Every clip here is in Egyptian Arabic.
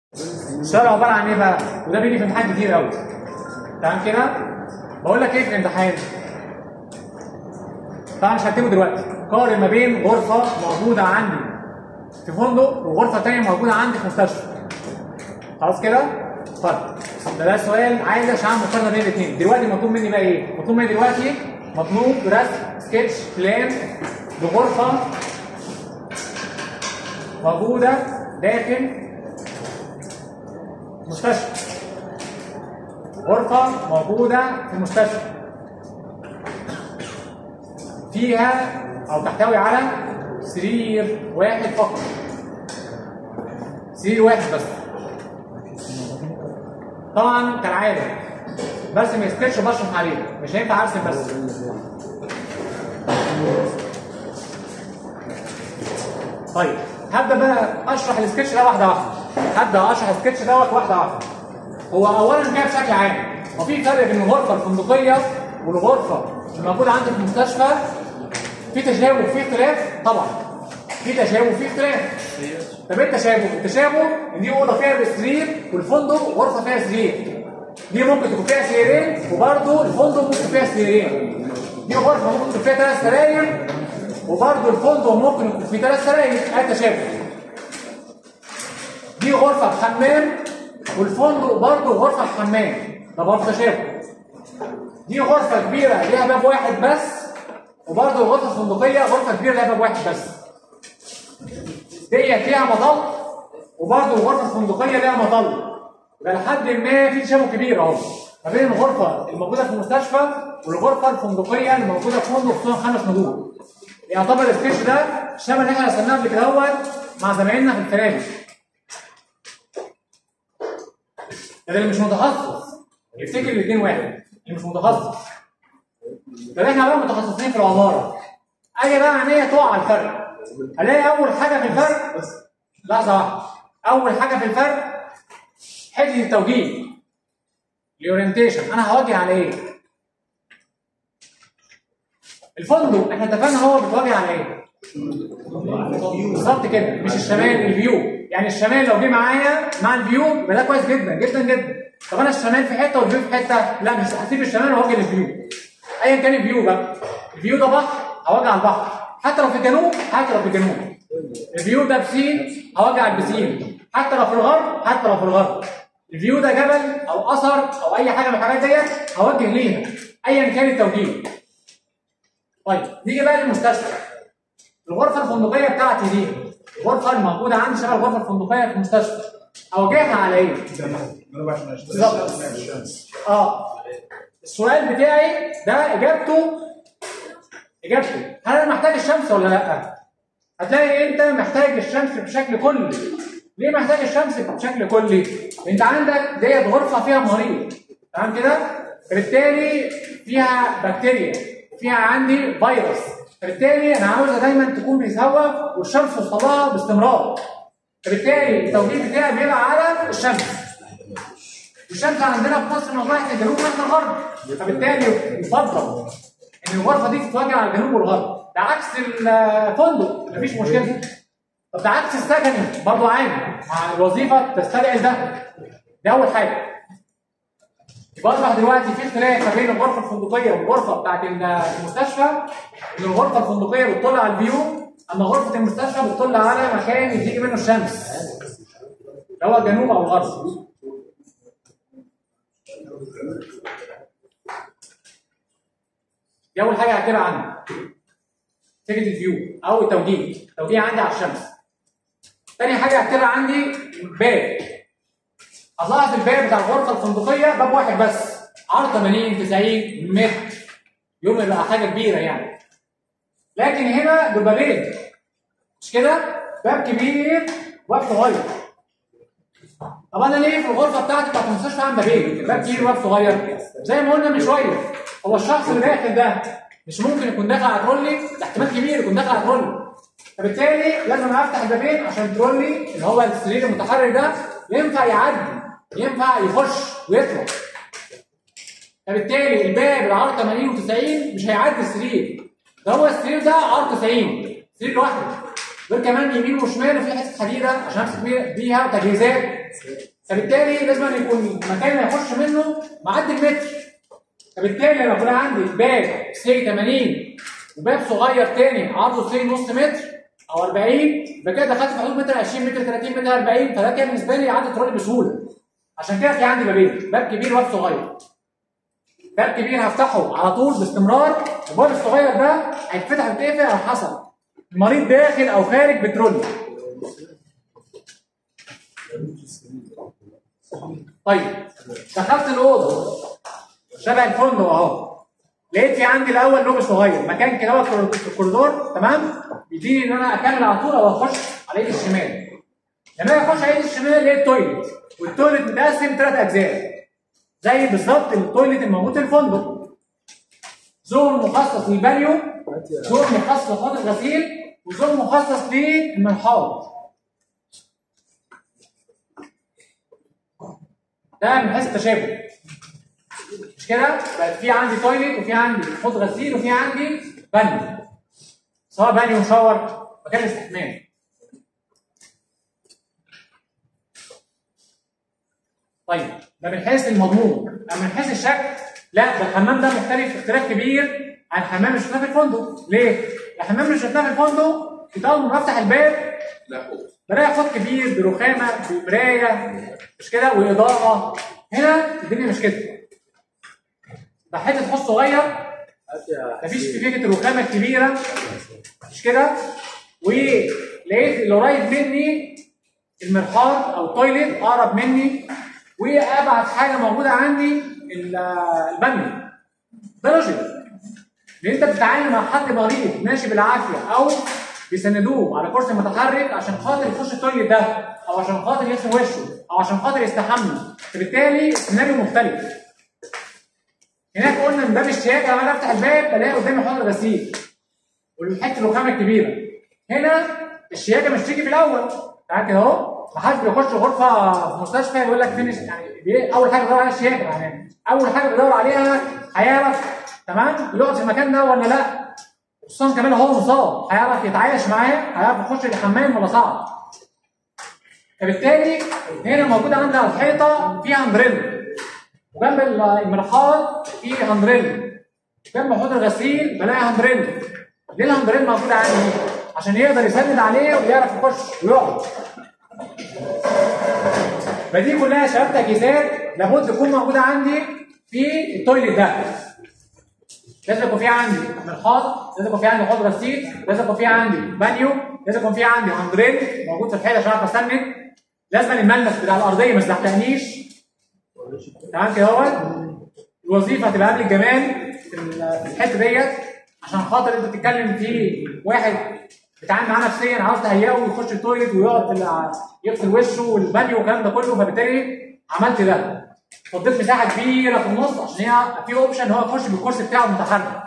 السؤال عباره عن ايه بقى؟ وده بيجي في امتحان كتير قوي تمام كده؟ بقول لك ايه في الامتحان؟ طبعا مش هكتبه دلوقتي قارن ما بين غرفه موجوده عندي في فندق وغرفه ثانيه موجوده عندي في مستشفى خلاص كده؟ طيب ده ده سؤال عايز عشان اعمل مقارنه بين الاثنين دلوقتي مطلوب مني بقى ايه؟ مطلوب مني دلوقتي مطلوب رسم سكتش بلان لغرفه موجوده داخل مستشفى غرفة موجودة في المستشفى فيها أو تحتوي على سرير واحد فقط سرير واحد بس طبعا كالعادة برسم سكتش وبشرح عليه مش هينفع ارسم بس طيب هبدا بقى اشرح السكتش ده واحده واحده هبدا اشرح السكتش دوت واحده واحده هو اولا كده بشكل عام هو في فرق بين الغرفه الفندقيه والغرفه الموجوده عندي في المستشفى في تشابه وفي اختلاف طبعا في تشابه وفي اختلاف طب ايه التشابه؟ التشابه ان دي اوضه فيها سرير والفندق غرفه فيها سرير دي ممكن تكون فيها سريرين وبرضه الفندق ممكن فيها سريرين دي غرفه ممكن تكون فيها ثلاث سراير وبرضه الفندق ممكن يكون فيه ثلاث سراير ادي تشابه دي غرفه بحمام والفندق برضه غرفه بحمام ده برضه تشابه دي غرفه كبيره ليها باب واحد بس وبرضه الغرفه الفندقيه غرفه كبيره ليها باب واحد بس ديت ليها مظل وبرضه الغرفه الفندقيه ليها مظل يبقى لحد ما في تشابه كبير اهو ما بين الغرفه الموجوده في المستشفى والغرفه الفندقيه اللي موجوده في فندق خصوصا خمس نجوم يعتبر السكتش ده شبه اللي احنا رسمناه قبل كده هو مع زمايلنا في الفرامل ده اللي مش متخصص يفتكر الاثنين واحد اللي مش متخصص طب احنا بقى متخصصين في العماره اجي بقى عينيا تقع على الفرق الاقي اول حاجه في الفرق لحظه واحده اول حاجه في الفرق حته التوجيه الاورينتيشن انا هوجه على ايه؟ الفندق احنا اتفقنا هو بيتوجه على ايه؟ بالظبط كده مش الشمال الفيو يعني الشمال لو جه معايا مع الفيو يبقى ده كويس جدا جدا جدا طب انا الشمال في حته والفيو في حته لا مش هسيب الشمال وهوجه للفيو ايا كان الفيو بقى الفيو ده بحر هوجه على البحر حتى لو في الجنوب حتى لو في الجنوب الفيو ده بسين هوجه على البسين حتى لو في الغرب حتى لو في الغرب الفيو ده جبل او اثر او اي حاجه من الحاجات ديت هوجه ليها ايا كان التوجيه طيب نيجي بقى للمستشفى الغرفه الفندقيه بتاعتي دي الغرفه الموجوده عندي شبه الغرفه الفندقيه في المستشفى اوجهها على ايه؟ بالظبط اه السؤال بتاعي ده اجابته اجابته هل انا محتاج الشمس ولا لا؟ هتلاقي انت محتاج الشمس بشكل كلي ليه محتاج الشمس بشكل كلي؟ انت عندك ديت غرفه فيها مريض تمام كده؟ فبالتالي فيها بكتيريا فيها عندي فيروس فبالتالي انا عاوزها دايما تكون بيتهوى والشمس توصلها باستمرار فبالتالي التوجيه بتاعي بيبقى على الشمس الشمس عندنا في مصر من ناحيه الجنوب وناحيه الغرب فبالتالي يفضل ان الغرفه دي تتوجه على الجنوب والغرب ده عكس الفندق مفيش مشكله طب ده عكس السكني برضه عادي مع الوظيفه تستدعي ده ده اول حاجه يبقى اصبح دلوقتي في اختلاف ما بين الغرفه الفندقيه والغرفه بتاعت المستشفى ان الغرفه الفندقيه بتطل على الفيو اما غرفه المستشفى بتطل على مكان يجي منه الشمس اللي هو الجنوب او الغرب دي اول حاجه هكتبها عندي فكره الفيو او التوجيه التوجيه عندي على الشمس تاني حاجه هكتبها عندي باب هتلاحظ الباب بتاع الغرفه الفندقيه باب واحد بس عرض 80 90 متر يوم يبقى حاجه كبيره يعني لكن هنا دول بابين مش كده باب كبير وباب صغير طب انا ليه في الغرفه بتاعتي بتاعت المستشفى عامل بابين باب كبير وباب صغير زي ما قلنا من شويه هو الشخص اللي داخل ده مش ممكن يكون داخل على ترولي ده احتمال كبير يكون داخل على ترولي فبالتالي لازم افتح البابين عشان الترولي اللي هو السرير المتحرك ده ينفع يعدي ينفع يخش ويطلع فبالتالي الباب العرض 80 و90 مش هيعدي السرير ده هو السرير ده عرض 90 سرير لوحده غير كمان يمين وشمال في حته حديده عشان امسك بيها تجهيزات فبالتالي لازم أن يكون المكان اللي هيخش منه معدي المتر فبالتالي لما يكون عندي باب سي 80 وباب صغير تاني عرضه سي نص متر او 40 يبقى كده دخلت في حدود متر 20 متر 30 متر 40 فده كان بالنسبه لي عدد ترولي بسهوله عشان كده في عندي بابين باب كبير وباب صغير باب كبير هفتحه على طول باستمرار الباب الصغير ده هيتفتح ويتقفل على حسب المريض داخل او خارج بترولي طيب دخلت الاوضه شبه الفندق اهو لقيت في عندي الاول لوب صغير مكان كده هو في الكوريدور تمام بيديني ان انا اكمل على طول او اخش على ايدي الشمال لما اجي اخش على ايدي الشمال لقيت تويلت والتويلت متقسم ثلاث اجزاء زي بالظبط التويلت الموجود في الفندق زون مخصص للبانيو زون مخصص لخط الغسيل وزون مخصص للمرحاض ده من حيث التشابه مش كده؟ بقت في عندي تويلت وفي عندي حوض غسيل وفي عندي بانيو سواء بانيو شاور مكان الاستحمام طيب ده من حيث المضمون اما من حيث الشكل لا ده الحمام ده مختلف اختلاف كبير عن الحمام اللي شفناه في الفندق ليه؟ الحمام اللي شفناه في الفندق كنت اول ما بفتح الباب لا حوض بلاقي حوض كبير برخامه بمرايه مش كده واضاءه هنا الدنيا مش كده ده حته حوض صغير مفيش في فكره الرخامه الكبيره مش كده ولقيت اللي قريب مني المرحاض او التويليت اقرب مني وابعد حاجه موجوده عندي ال- البانيو ده لوجيك لان انت بتتعامل مع حد مريض ماشي بالعافيه او بيسندوه على كرسي متحرك عشان خاطر يخش التويليت ده او عشان خاطر يغسل وشه او عشان خاطر يستحمى فبالتالي السيناريو مختلف هناك قلنا من باب الشياكه لما انا افتح الباب بلاقي قدامي حوض غسيل والحته الرخامه الكبيره هنا الشياكه مش تيجي في الاول تعال كده اهو محدش بيخش غرفه في مستشفى يقول لك فين الش- يعني بي- اول حاجه بيدور عليها الشياكه يعني اول حاجه بيدور عليها هيعرف تمام يقعد في المكان ده ولا لا خصوصا كمان هو مصاب هيعرف يتعايش معاه هيعرف يخش الحمام ولا صعب فبالتالي هنا موجوده عندي على الحيطه فيها اندريل وجنب المرحاض في هندريل جنب حوض الغسيل بلاقي هندريل ليه الهندريل موجود عندي؟ عشان يقدر يسند عليه ويعرف يخش ويقعد فدي كلها شباب تجهيزات لابد تكون موجوده عندي في التويليت ده لازم يكون في عندي مرحاض لازم يكون في عندي حوض غسيل لازم يكون في عندي بانيو لازم يكون في عندي هندريل موجود في الحيطه عشان اعرف اسند لازم الملمس بتاع الارضيه ما يزحلقنيش تمام كده اهوت الوظيفه هتبقى قبل الجمال في ال- في الحته ديت عشان خاطر انت بتتكلم في واحد بيتعامل معاه نفسيا عاوز تهيئه ويخش التويليت ويقعد في ال- يغسل وشه والبانيو والكلام ده كله فبالتالي عملت ده فضيت مساحه كبيره في النص عشان هي في اوبشن ان هو يخش بالكرسي بتاعه المتحرك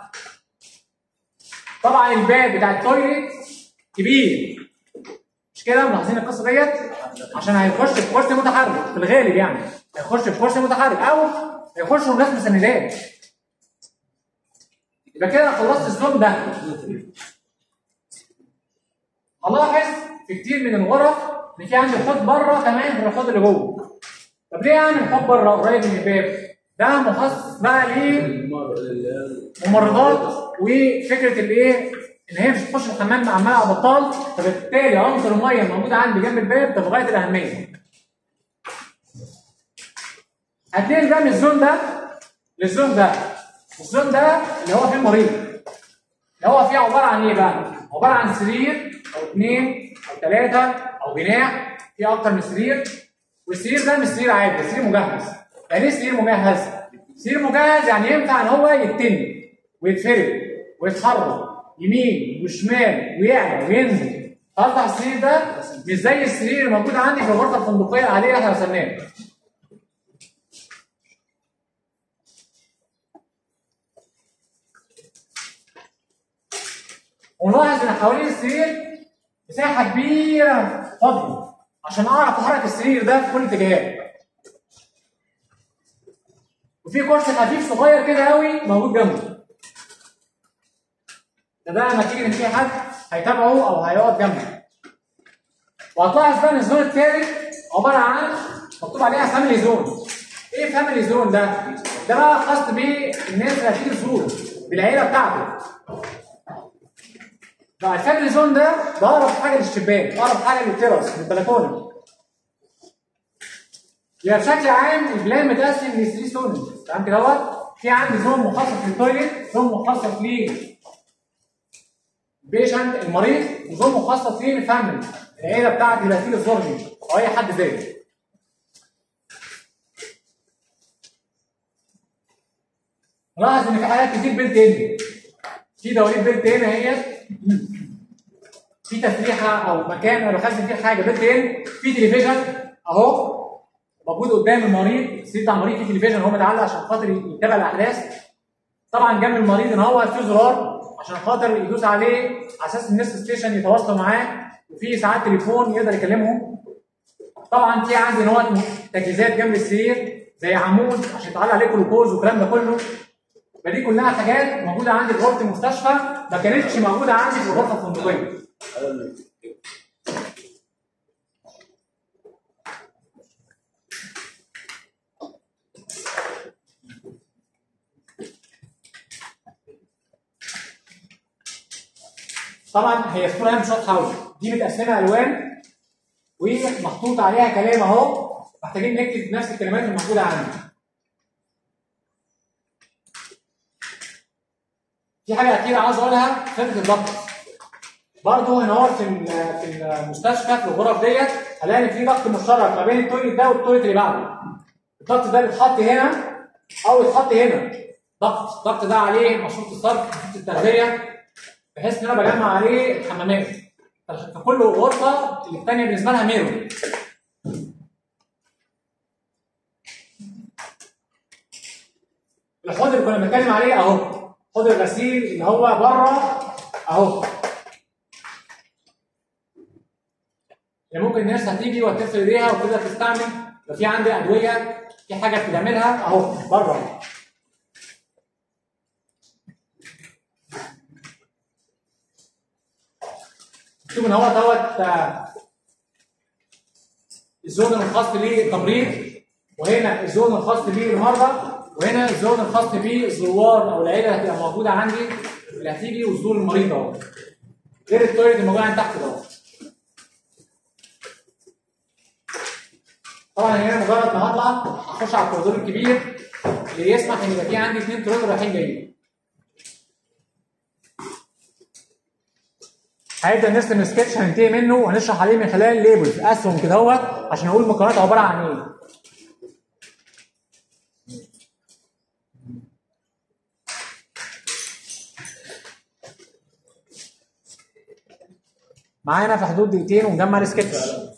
طبعا الباب بتاع التويليت كبير مش كده ملاحظين القصه ديت عشان هيخش بكرسي متحرك في الغالب يعني هيخش بكرسي متحرك او هيخش وناس مسندات يبقى كده انا خلصت الزوم ده هلاحظ في كتير من الغرف ان في عندي حوض بره كمان غير الحوض اللي جوه طب ليه يعني الحوض بره قريب من الباب ده مخصص بقى ليه ممرضات وفكره الايه ان هي مش تخش الحمام عمال على بطال فبالتالي عنصر الميه الموجود عندي جنب الباب ده في غايه الاهميه هتنقل بقى من الزون ده للزون ده الزون ده اللي هو فيه المريض اللي هو فيه عباره عن ايه بقى؟ عباره عن سرير او اثنين او ثلاثه او جناح فيه اكتر من سرير والسرير ده مش سرير عادي ده سرير مجهز يعني ايه سرير مجهز؟ سرير مجهز يعني ينفع ان هو يتني ويتفرد ويتحرك يمين وشمال ويعلى وينزل افتح السرير ده مش زي السرير الموجود عندي في الغرفه الفندقيه العاديه اللي احنا رسمناها ونلاحظ ان حوالين السرير مساحه كبيره فاضيه عشان اعرف احرك السرير ده في كل اتجاهات وفي كرسي خفيف صغير كده قوي موجود جنبه ده بقى لما تيجي ان في حد هيتابعه او هيقعد جنبه وهتلاحظ بقى ان الزون الثالث عباره عن مكتوب عليها فاميلي زون ايه فاميلي زون ده؟ ده بقى خاص بالناس اللي هتيجي تزوره بالعيله بتاعته بقى الفاميلي زون ده ده اقرب حاجه للشباك اقرب حاجه للتراس للبلكونه يبقى بشكل عام البلان متقسم ل 3 زون تمام كده اهوت في عندي زون مخصص للتويليت زون مخصص لل بيشنت المريض وزون مخصص للفاميلي العيله بتاعتي اللي هتيجي تزورني او اي حد زيي لاحظ ان في حاجات كتير بيلت ان في دواليب بيلت ان اهيت في تسريحه او مكان انا بخزن فيه حاجه بيلت ان في تلفزيون اهو موجود قدام المريض السرير بتاع المريض فيه تلفزيون هو متعلق عشان خاطر يتابع الاحداث طبعا جنب المريض ان هو في زرار عشان خاطر يدوس عليه على اساس الناس ستيشن يتواصلوا معاه وفي ساعات تليفون يقدر يكلمهم طبعا في عندي نوع تجهيزات جنب السرير زي عمود عشان يتعلق عليه جلوكوز والكلام ده كله فدي كلها حاجات موجوده عندي في غرفه المستشفى ما كانتش موجوده عندي في الغرفه الفندقيه طبعا هي الصوره هنا مش واضحه قوي دي متقسمه الوان ومحطوط عليها كلام اهو محتاجين نكتب نفس الكلمات الموجوده عندي في حاجه اخيره عاوز اقولها خطه الضغط برضه هنا هو في ال- في المستشفى في الغرف ديت هلاقي ان في ضغط مشترك ما بين التويليت ده والتويليت اللي بعده الضغط ده بيتحط هنا او يتحط هنا ضغط الضغط ده عليه مشروط الصرف مشروط التغذيه بحيث ان انا بجمع عليه الحمامات فكل غرفه اللي الثانيه بالنسبه لها ميرور الحوض اللي كنا بنتكلم عليه اهو حوض الغسيل اللي هو بره اهو اللي ممكن الناس هتيجي وتغسل ايديها وتقدر تستعمل لو في عندي ادويه في حاجه بتعملها اهو بره شوف ان هو دوت آه، الزون الخاص للتمريض وهنا الزون الخاص بالمرضى وهنا الزون الخاص بالزوار او العيله اللي هتبقى موجوده عندي اللي هتيجي وتزور المريض اهو غير التويليت الموجود عندي تحت ده طبعا هنا مجرد ما هطلع اخش على الكوريدور الكبير اللي يسمح ان يبقى في عندي اثنين كوريدور رايحين جايين هيبدا نرسم السكتش هننتهي منه وهنشرح عليه من خلال ليبلز اسهم كده اهوت عشان اقول المكونات عباره عن ايه معانا في حدود دقيقتين ونجمع السكتش